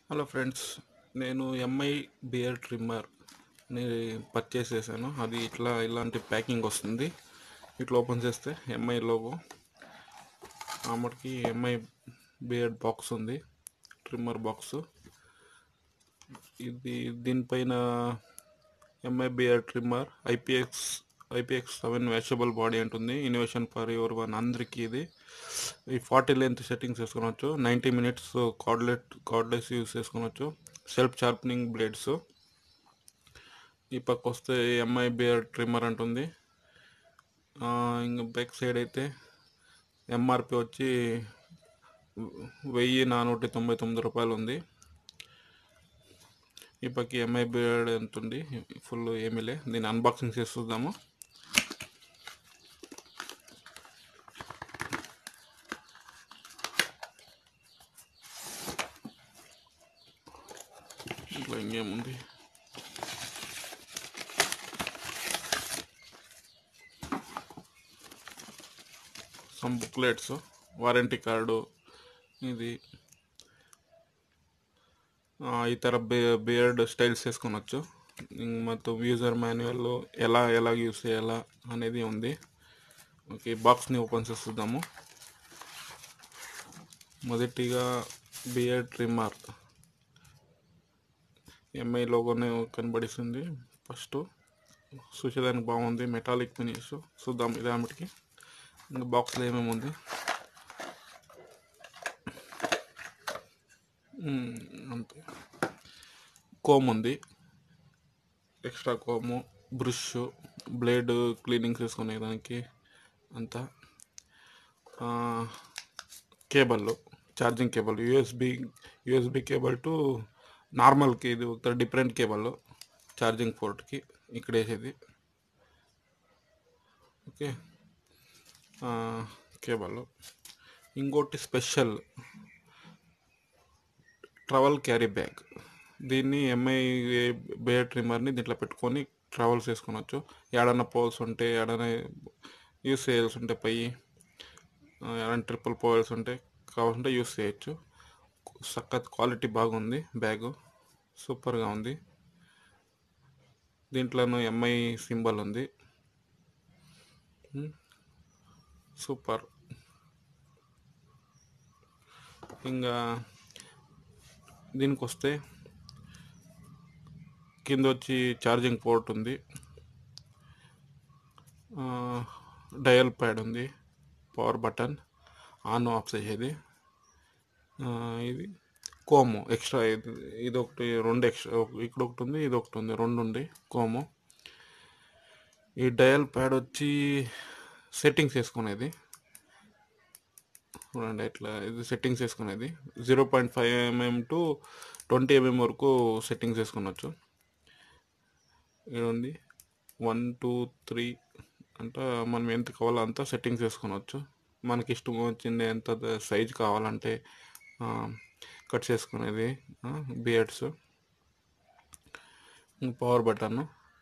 Hello friends నేను MI beard trimmer ని purchase చేశాను అది ఇట్లా ఇలాంటి ప్యాకింగ్ వస్తుంది ఇట్లా ఓపెన్ చేస్తే ఎంఐ లోగో ఆమెకి ఎంఐ బియర్డ్ బాక్స్ ఉంది ట్రిమ్మర్ బాక్స్ ఇది దీనిపైన MI beard trimmer IPX IPX seven washable body అంటుంది ఇన్నోవేషన్ ఫర్ యువర్ వన్ అందరికీ ఇది ఈ ఫార్టీ లెంత్ సెట్టింగ్స్ వేసుకోవచ్చు ninety minutes cordless cordless use చేసుకోవచ్చు సెల్ఫ్ షార్పనింగ్ బ్లేడ్స్ ఈ పక్క వస్తే ఎంఐ బియర్ ట్రిమ్మర్ అంటుంది ఆ, ఇంకా బ్యాక్ సైడ్ అయితే ఎంఆర్పి వచ్చి వెయ్యి నానూట తొంభై తొమ్మిది రూపాయలు ఉంది ఈ పక్క ఎంఐ బియర్డ్ ఎంత ఉంది ఫుల్ ఏమీలే దీన్ని అన్బాక్సింగ్ చేసి చూద్దాము ఇట్లా ఇంకేముంది సమ్ బుక్లెట్స్ వారంటీ కార్డు ఇది ఆ, ఇతర బే బియర్డ్ స్టైల్స్ వేసుకోనొచ్చు ఇంక మొత్తం యూజర్ మాన్యువల్ ఎలా ఎలా యూస్ చేయాలా అనేది ఉంది ఓకే బాక్స్ని ఓపెన్ చేస్తున్నాము మొదటిగా బియర్డ్ ట్రిమ్మర్ ఎంఐ లోగోనే కనబడిస్తుంది ఫస్ట్ చూసేదానికి బాగుంది మెటాలిక్ ఫినిష్ చూద్దాం ఇదామటికి ఇంకా బాక్స్లో ఏమేమి ఉంది మ్మ్, అంతే కోమ్ ఉంది extra comb brush blade cleaning చేసుకునే దానికి అంతా ఆ, cable charging cable USB USB cable to నార్మల్కి ఇది ఒక డిఫరెంట్ కేబుల్ ఛార్జింగ్ పోర్ట్కి ఇక్కడ వేసేది ఓకే కేబుల్ ఇంకోటి స్పెషల్ ట్రావెల్ క్యారీ బ్యాగ్ దీన్ని ఎంఐ బేర్ ట్రిమ్మర్ని దీంట్లో పెట్టుకొని ట్రావెల్స్ చేసుకోవచ్చు ఏడన్నా పోల్స్ ఉంటే ఏడన్నా యూస్ చేయాల్సి ఉంటే పై ఏడన్నా ట్రిపుల్ పోవాల్సి ఉంటే కావాల్సింటే యూస్ చేయొచ్చు సక్కత్ క్వాలిటీ బాగుంది బ్యాగు సూపర్గా ఉంది దీంట్లోనూ ఎంఐ సింబల్ ఉంది ఉమ్, సూపర్ ఇంకా దీనికి వస్తే కింద వచ్చి ఛార్జింగ్ పోర్ట్ ఉంది ఆ, డయల్ ప్యాడ్ ఉంది పవర్ బటన్ ఆన్ ఆఫ్ చేసేది ఆ, ఇది కోము ఎక్స్ట్రా ఇది ఇది ఒకటి రెండు ఎక్స్ట్రా ఇక్కడ ఒకటి ఉంది ఇది ఒకటి ఉంది రెండు ఉంది కోము ఈ డయల్ ప్యాడ్ వచ్చి సెట్టింగ్స్ వేసుకునేది చూడండి ఇట్లా ఇది సెట్టింగ్స్ వేసుకునేది zero point five mm to twenty mm వరకు సెట్టింగ్స్ వేసుకునొచ్చు ఇక్కడ ఉంది వన్ టూ త్రీ అంటే మనం ఎంత కావాలో అంత సెట్టింగ్స్ వేసుకోవచ్చు మనకి ఇష్టం వచ్చింది ఎంత సైజ్ కావాలంటే ఆ, కట్ చేసుకునేది బియర్డ్స్ పవర్ బటన్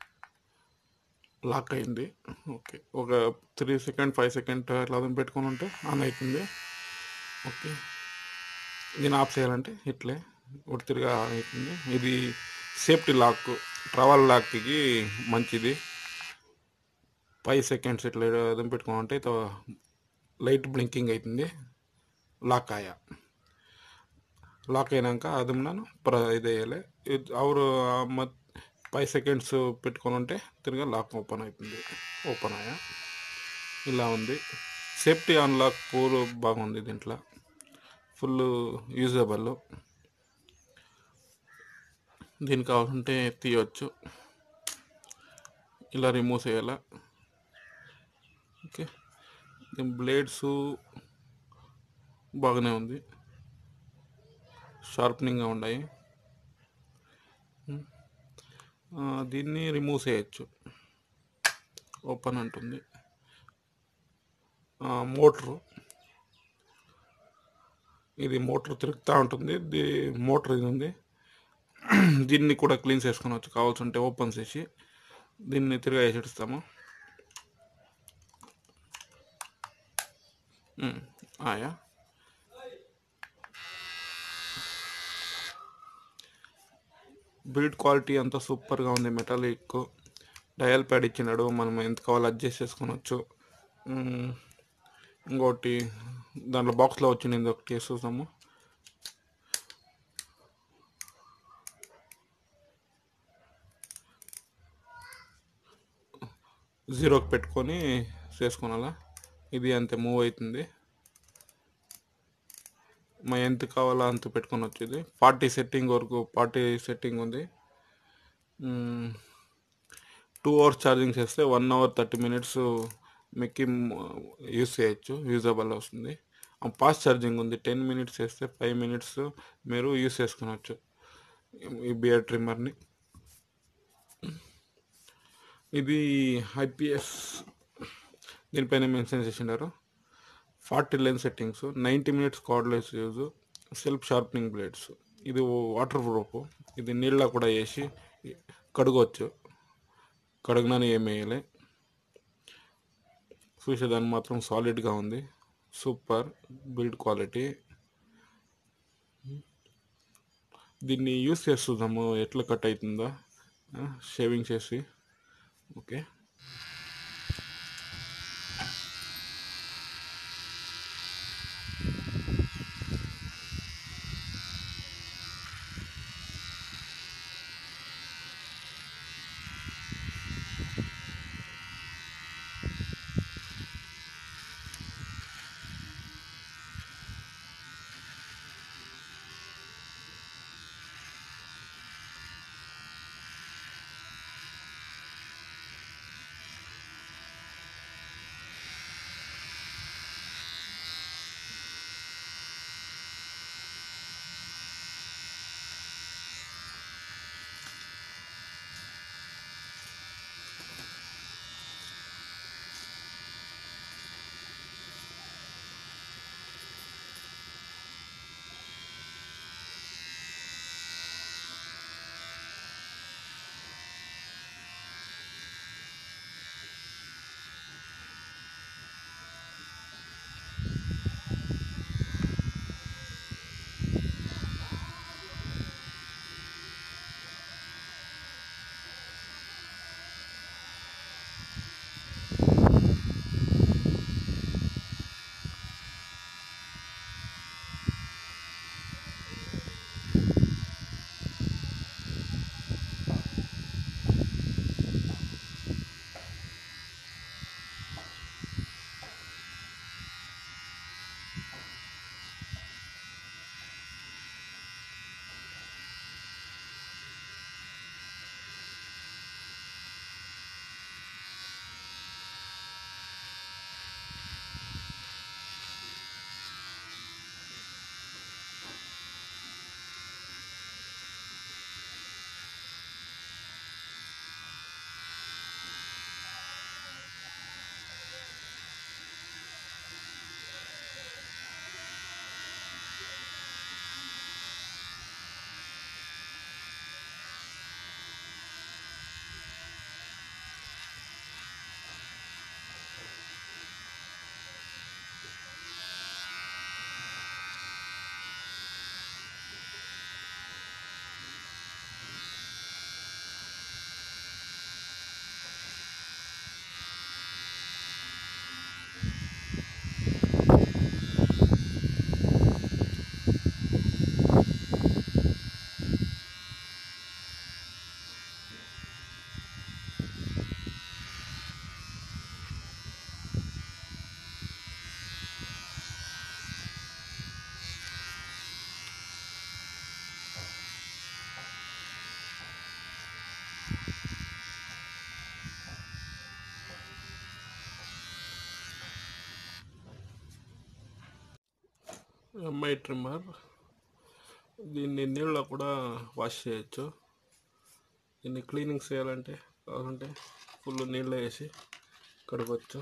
లాక్ అయింది ఓకే ఒక త్రీ సెకండ్ ఫైవ్ సెకండ్ అట్లా అదనం పెట్టుకొని ఉంటే ఆన్ అవుతుంది ఓకే దీన్ని ఆఫ్ చేయాలంటే ఇట్లే ఉడితిరిగా ఆన్ అవుతుంది ఇది సేఫ్టీ లాక్ ట్రావెల్ లాక్కి మంచిది ఫైవ్ సెకండ్స్ ఇట్లా అదం పెట్టుకోమంటే లైట్ బ్లింకింగ్ అవుతుంది లాక్ ఆయా లాక్ అయినాక అదమ్నాను ప్ర ఇది వేయాలి అవరు మత్ ఫైవ్ సెకండ్స్ పెట్టుకొని ఉంటే తిరిగి లాక్ ఓపెన్ అవుతుంది ఓపెన్ అయ్యా ఇలా ఉంది సేఫ్టీ అన్లాక్ పూర్ బాగుంది దీంట్లో ఫుల్ యూజబుల్ దీనికి కావాలంటే తీయవచ్చు ఇలా రిమూవ్ చేయాలా ఓకే బ్లేడ్స్ బాగానే ఉంది షార్ప్నింగ్గా ఉన్నాయి ఆ, దీన్ని రిమూవ్ చేయొచ్చు ఓపెన్ అంటుంది మోటరు ఇది మోటార్ తిరుగుతూ ఉంటుంది ఇది మోటార్ ఇది ఉంది దీన్ని కూడా క్లీన్ చేసుకోవచ్చు కావాల్సి ఉంటే ఓపెన్ చేసి దీన్ని తిరిగి వేసేస్తాము ఉమ్, ఆయా బిల్డ్ క్వాలిటీ అంతా సూపర్గా ఉంది మెటాలిక్ డయల్ ప్యాడ్ ఇచ్చినాడు మనం ఎంత కావాలో అడ్జస్ట్ చేసుకోవచ్చు మ్మ్. ఇంకోటి దాంట్లో బాక్స్లో వచ్చింది ఒకటి చూసాము జీరోకి పెట్టుకొని చేసుకోనాలా ఇది అంతే మూవ్ అవుతుంది మా ఎంత కావాలో అంత పెట్టుకొని వచ్చేది ఫార్టీ సెట్టింగ్ వరకు ఫార్టీ సెట్టింగ్ ఉంది టూ అవర్స్ ఛార్జింగ్ చేస్తే వన్ అవర్ థర్టీ మినిట్స్ మీకు యూస్ చేయొచ్చు యూజబుల్ వస్తుంది ఫాస్ట్ ఛార్జింగ్ ఉంది టెన్ మినిట్స్ వేస్తే ఫైవ్ మినిట్స్ మీరు యూస్ చేసుకునవచ్చు ఈ బియర్ ట్రిమ్మర్ని ఇది ఐపీఎస్ దీనిపైన మెన్షన్ చేసిండారు forty length settings ninety minutes cordless use self sharpening blades ఇది వాటర్ ప్రూఫ్ ఇది నీళ్ళ కూడా వేసి కడగవచ్చు కడగనని ఏం వేయాలి చూసేదాన్ని మాత్రం సాలిడ్గా ఉంది సూపర్ బిల్డ్ క్వాలిటీ దీన్ని యూస్ చేస్తున్నాము ఎట్లా కట్ అవుతుందా షేవింగ్ చేసి ఓకే ఎంఐ ట్రిమ్మర్ దీన్ని నీళ్ళలో కూడా వాష్ చేయొచ్చు దీన్ని క్లీనింగ్ చేయాలంటే కావాలంటే ఫుల్ నీళ్ళు వేసి కడగవచ్చు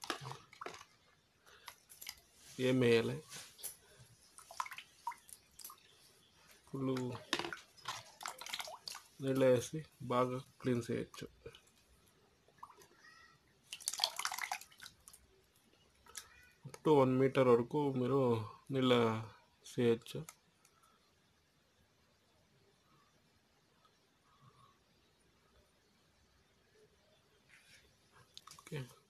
ఏం వేయాలి ఫుల్ నీళ్ళు వేసి బాగా క్లీన్ చేయొచ్చు అప్ టు వన్ మీటర్ వరకు మీరు నీళ్ళ చేయొచ్చు ఓకే